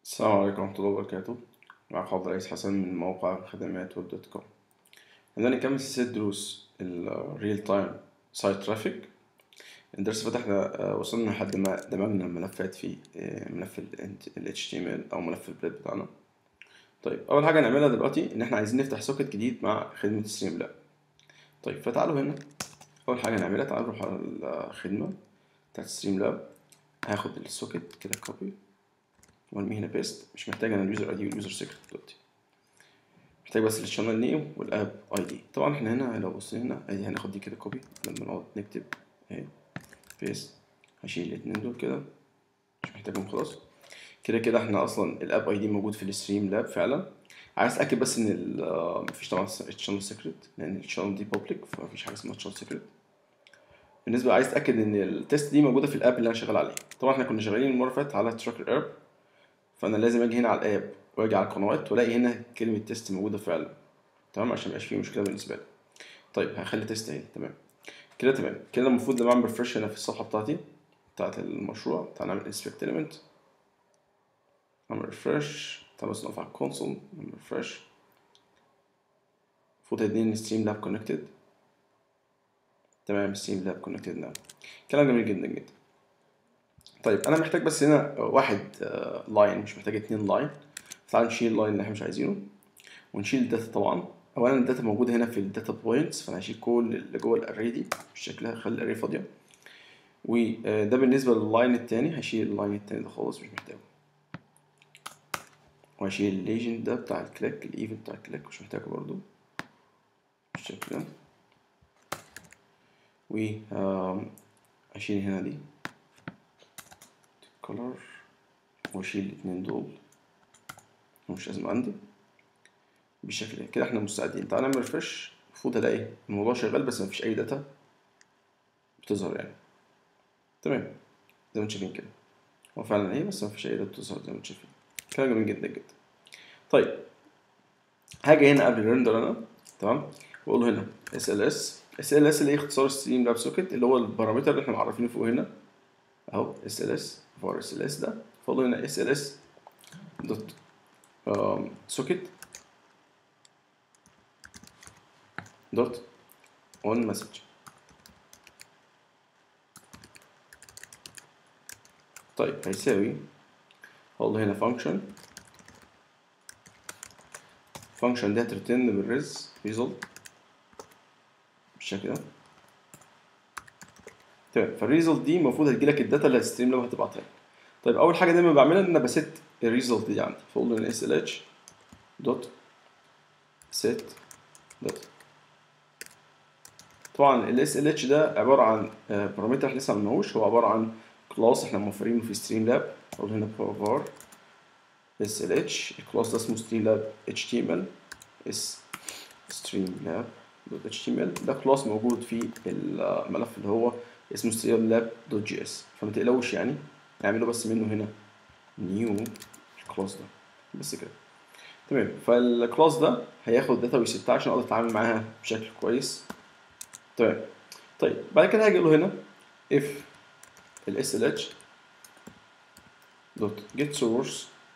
السلام عليكم ورحمة الله وبركاته معك عبد الرئيس حسن من موقع خدمات ويب دوت كوم عندنا نكمل سلسلة دروس الريل تايم سايت ترافيك الدرس اللي فات احنا آه، وصلنا لحد ما دمجنا الملفات في آه، ملف ال HTML أو ملف البريد بتاعنا طيب أول حاجة هنعملها دلوقتي إن احنا عايزين نفتح سوكت جديد مع خدمة ستريم لاب طيب فتعالوا هنا أول حاجة هنعملها تعالوا نروح على الخدمة بتاعت ستريم لاب هاخد السوكت كده كوبي وارميه هنا بيست مش محتاج انا اليوزر اي دي واليوزر سيكريت دلوقتي محتاج بس الشانل نيم والاب اي دي طبعا احنا هنا لو بصينا هنا ادي هناخد دي كده كوبي لما نقعد نكتب اهي بيست هشيل الاتنين دول كده مش محتاجهم خلاص كده كده احنا اصلا الاب اي دي موجود في الستريم لاب فعلا عايز اتاكد بس ان ال- آه، مفيش طبعا الشانل سيكريت لان الشانل دي بابليك فمفيش حاجه اسمها شانل سيكريت بالنسبه عايز اتاكد ان التست دي موجوده في الاب اللي انا شغال عليه طبعا احنا كنا شغالين المره اللي فاتت على تراكر اب فانا لازم اجي هنا على الاب واجي على القنوات والاقي هنا كلمه تيست موجوده فعلا تمام عشان ميبقاش فيه مشكله بالنسبه لي طيب هخلي تيست اهي تمام كده تمام كده المفروض لما اعمل ريفرش هنا في الصفحه بتاعتي بتاعت المشروع تعال نعمل انسبكت element نعمل ريفرش تعال بس نقف على الكونسول نعمل ريفرش المفروض هيديني ستريم لاب كونكتد تمام ستريم لاب كونكتد نعم كلام جميل جدا جدا طيب انا محتاج بس هنا واحد لاين مش محتاج اتنين لاين تعال نشيل اللاين اللي احنا مش عايزينه ونشيل الداتا طبعا اولا الداتا موجوده هنا في الداتا بوينتس فانا هشيل كل اللي جوه الاري دي بالشكل ده هخلي الاري فاضيه وده بالنسبه لللاين التاني هشيل اللاين التاني ده خالص مش محتاجه وهشيل الليجند ده بتاع الكليك الايفنت بتاع الكليك مش محتاجه برضو بالشكل ده و آم، هشيل هنا دي color واشيل الاتنين دول مش لازم عندي بالشكل ده كده احنا مستعدين تعال نعمل ريفرش المفروض الاقي الموضوع شغال بس مفيش اي داتا بتظهر يعني تمام زي ما انتم شايفين كده هو فعلا ايه بس مفيش اي داتا بتظهر زي ما انتم شايفين كلام جميل جدا جدا طيب هاجي هنا قبل الريندر انا تمام واقول له هنا اس ال اس اس ال اس اللي هي اختصار ستريم لاب سوكت اللي هو البارامتر اللي احنا معرفينه فوق هنا اهو اس ال اس فور اس ال اس ده فاضل هنا اس ال اس دوت سوكت دوت اون مسج طيب هيساوي هقول هنا فانكشن فانكشن دي هترتن بالريز ريزلت بالشكل ده تمام فالريزلت دي المفروض هتجيلك الداتا اللي هتستريم لو هتبعتها لك طيب اول حاجه دايما بعملها ان انا بست الريزلت دي عندي فاقول له اس ال اتش دوت set دوت طبعا ال SLH ده عبارة عن بارامتر احنا لسه ما عملناهوش هو عبارة عن كلاس احنا موفرينه في ستريم لاب اقول هنا var SLH الكلاس ده اسمه ستريم لاب HTML اس ستريم لاب دوت HTML ده كلاس موجود في الملف اللي هو اسمه ستريم لاب دوت جي اس فما تقلقوش يعني اعملوا بس منه هنا نيو الكلاس ده بس كده تمام فالكلاس ده هياخد داتا ويستها عشان اقدر اتعامل معاها بشكل كويس تمام طيب بعد كده هاجي له هنا if ال SLH دوت get source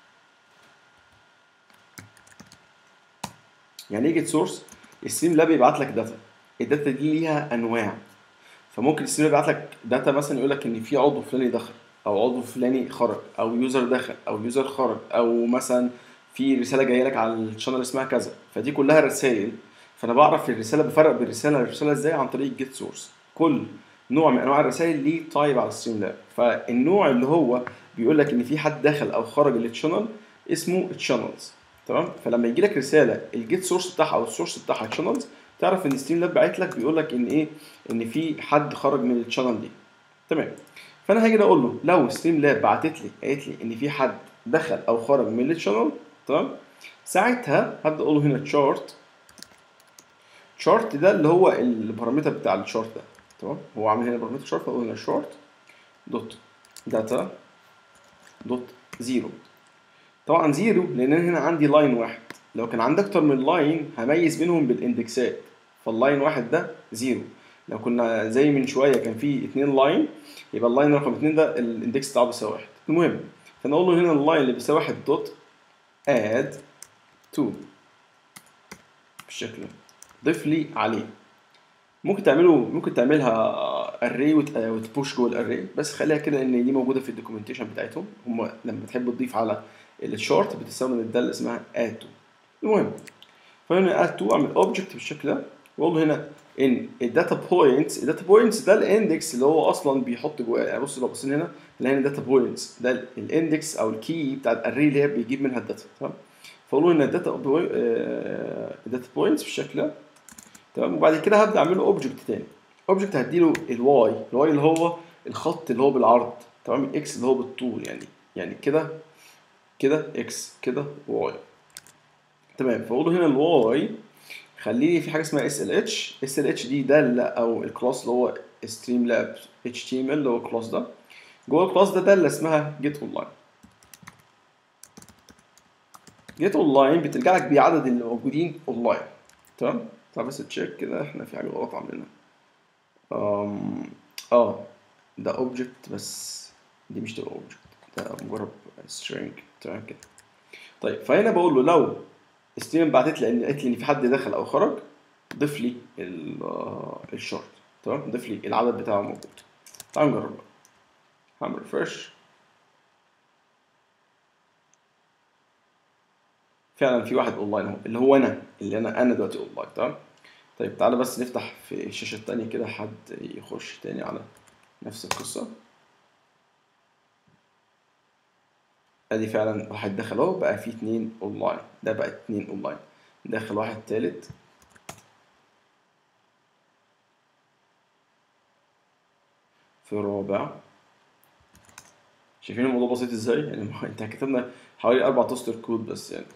يعني ايه get source الستريم لاب يبعت لك داتا الداتا دي ليها انواع فممكن الستريم يبعت لك داتا مثلا يقول لك ان في عضو فلاني دخل او عضو فلاني خرج او يوزر دخل او يوزر خرج او مثلا في رساله جايه لك على الشانل اسمها كذا فدي كلها رسائل فانا بعرف الرساله بفرق بين الرساله والرساله ازاي عن طريق جيت سورس كل نوع من انواع الرسائل ليه تايب على الستريم لاب فالنوع اللي هو بيقول لك ان في حد دخل او خرج التشانل اسمه تشانلز تمام فلما يجي لك رساله الجيت سورس بتاعها او السورس بتاعها تشانلز تعرف ان ستريم لاب باعت لك بيقول لك ان ايه ان في حد خرج من التشانل دي تمام فانا هاجي اقول له لو ستريم لاب بعتت لي قالت لي ان في حد دخل او خرج من التشانل تمام ساعتها هبدا اقول له هنا تشارت شارت ده اللي هو البارامتر بتاع الشارت ده تمام هو عامل هنا بارامتر شارت فاقول هنا شارت دوت داتا دوت زيرو طبعا زيرو لان انا هنا عندي لاين واحد لو كان عندي اكتر من لاين هميز بينهم بالاندكسات فاللاين واحد ده زيرو لو كنا زي من شويه كان في اتنين لاين يبقى اللاين رقم اتنين ده الاندكس بتاعه بيساوي واحد المهم فانا اقول له هنا اللاين اللي بيساوي واحد دوت اد 2 بالشكل ده ضيف لي عليه ممكن تعمله ممكن تعملها اري وتبوش جوه الاري بس خليها كده ان دي موجوده في الدوكيومنتيشن بتاعتهم هم لما تحب تضيف على الشارت بتستخدم الداله اسمها اد 2 المهم فهنا اد 2 اعمل اوبجكت بالشكل ده واقول له هنا ان الداتا بوينتس الداتا بوينتس ده الاندكس اللي هو اصلا بيحط جواه يعني بص لو بصينا هنا هنلاقي هنا داتا بوينتس ده الاندكس او الكي بتاع الاري اللي هي بيجيب منها الداتا تمام فاقول له ان الداتا الداتا بوينتس بالشكل ده تمام وبعد كده هبدا اعمل له اوبجكت تاني اوبجكت هديله الواي الواي اللي هو الخط اللي هو بالعرض تمام الاكس اللي هو بالطول يعني يعني كده كده اكس كده واي تمام فاقول له هنا الواي خلي لي في حاجه اسمها اس ال اتش اس ال اتش دي داله او الكلاس اللي هو ستريم لاب اتش تي ام ال اللي هو الكلاس ده جوه الكلاس ده داله اسمها جيت اون لاين جيت اون لاين بترجع لك بعدد اللي موجودين اون لاين تمام تعال بس تشيك كده احنا في حاجه غلط عاملينها أم... اه ده اوبجكت بس دي مش تبقى اوبجكت ده مجرد string تمام كده طيب فهنا بقول له لو ستيفن بعتت لي ان قالت لي ان في حد دخل او خرج ضيف لي الشورت تمام ضيف لي العدد بتاعه موجود تعال نجرب بقى هعمل ريفرش فعلا في واحد اونلاين اهو اللي هو انا اللي انا انا دلوقتي اونلاين تمام طيب تعالى بس نفتح في الشاشه التانية كده حد يخش تاني على نفس القصه ادي فعلا واحد دخل اهو بقى في اتنين اونلاين ده بقى اتنين اونلاين دخل واحد تالت في رابع شايفين الموضوع بسيط ازاي يعني ما انت كتبنا حوالي اربع تستر كود بس يعني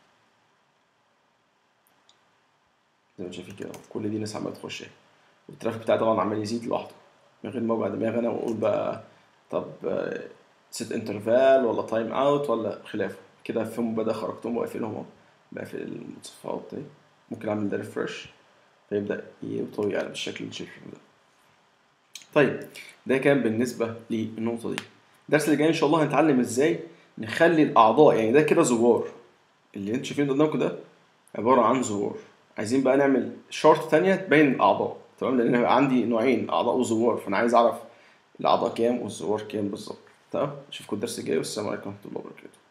زي ما شايفين كده كل دي ناس عماله تخش اهي والترافيك بتاعي طبعا عمال يزيد لوحده من غير ما اوجع دماغي انا واقول بقى طب سيت انترفال ولا تايم اوت ولا خلافه كده فيهم بدا خرجتهم واقفلهم اهو بقفل المتصفحات دي ممكن اعمل ده ريفرش فيبدا يطوي يعني بالشكل اللي شايفينه ده طيب ده كان بالنسبه للنقطه دي الدرس اللي جاي ان شاء الله هنتعلم ازاي نخلي الاعضاء يعني ده كده زوار اللي انتوا شايفينه قدامكم ده عباره عن زوار عايزين بقى نعمل شارت تانية تبين الاعضاء تمام لان هيبقى عندي نوعين اعضاء وزوار فانا عايز اعرف الاعضاء كام والزوار كام بالظبط تمام اشوفكم الدرس الجاي والسلام عليكم ورحمه الله وبركاته